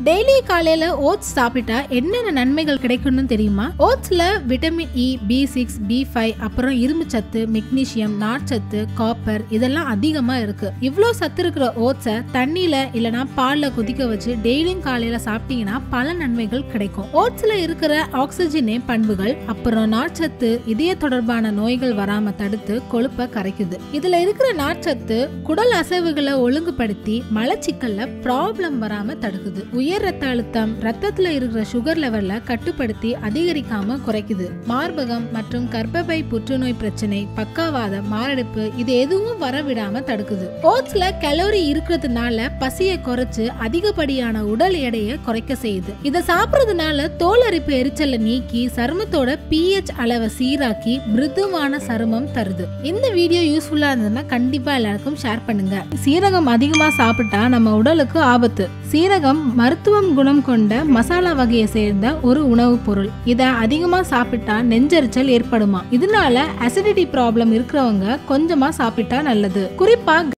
daily காலையில oats சாப்பிட்டா என்னென்ன நன்மைகள் கிடைக்கும்னு தெரியுமா ஓட்ஸ்ல vitamin E B six B five அப்புறம் இரும்பு சத்து மெக்னீசியம் நார்ச்சத்து காப்பர் இதெல்லாம் அதிகமா இருக்கு இவ்வளோ சத்து இருக்கிற ஓட்ஸை தண்ணியில இல்லனா பால்ல கொதிக்க வச்சு டெய்லியும் காலையில சாப்பிட்டீங்கன்னா பல நன்மைகள் கிடைக்கும் ஓட்ஸ்ல இருக்கிற ஆக்சிஜனே பண்புகள் அப்புறம் நார்ச்சத்து இதய தொடர்பான நோய்கள் வராம தடுத்து கொழுப்பை கரைக்குது இதுல இருக்கிற நார்ச்சத்து குடல் அசைவுகளை ஒழுங்குபடுத்தி மலச்சிக்கல்ல ப்ராப்ளம் வராம தடுக்குது உயர் ரத்த அழுத்தம் ரத்தத்துல இருக்கிற சுகர் லெவல்ல கட்டுப்படுத்தி அதிகரிக்காம குறைக்குது மார்பகம் மற்றும் கர்ப்பப்பை புற்றுநோய் பிரச்சனை பக்கவாதம் மாரடைப்பு இது எதுவும் வரவிடாம தடுக்குது ஓட்ஸ்ல கலோரி இருக்கிறதுனால பசியை குறைச்சு அதிகப்படியான உடல் எடையை குறைக்க செய்யுது இதை சாப்பிடுறதுனால தோல் அரிப்பு எரிச்சலை நீக்கி சருமத்தோட pH அளவை சீராக்கி மிருதுவான சருமம் தருது இந்த வீடியோ யூஸ்ஃபுல்லா இருந்ததுன்னா கண்டிப்பா எல்லாருக்கும் ஷேர் பண்ணுங்க சீரகம் அதிகமா சாப்பிட்டா நம்ம உடலுக்கு ஆபத்து சீரகம் மருத்துவம் குணம் கொண்ட மசாலா வகையை சேர்ந்த ஒரு உணவுப் பொருள் இதை அதிகமா சாப்பிட்டா நெஞ்செரிச்சல் ஏற்படுமா இதனால அசிடிட்டி ப்ராப்ளம் இருக்கிறவங்க கொஞ்சமா சாப்பிட்டா நல்லது குறிப்பா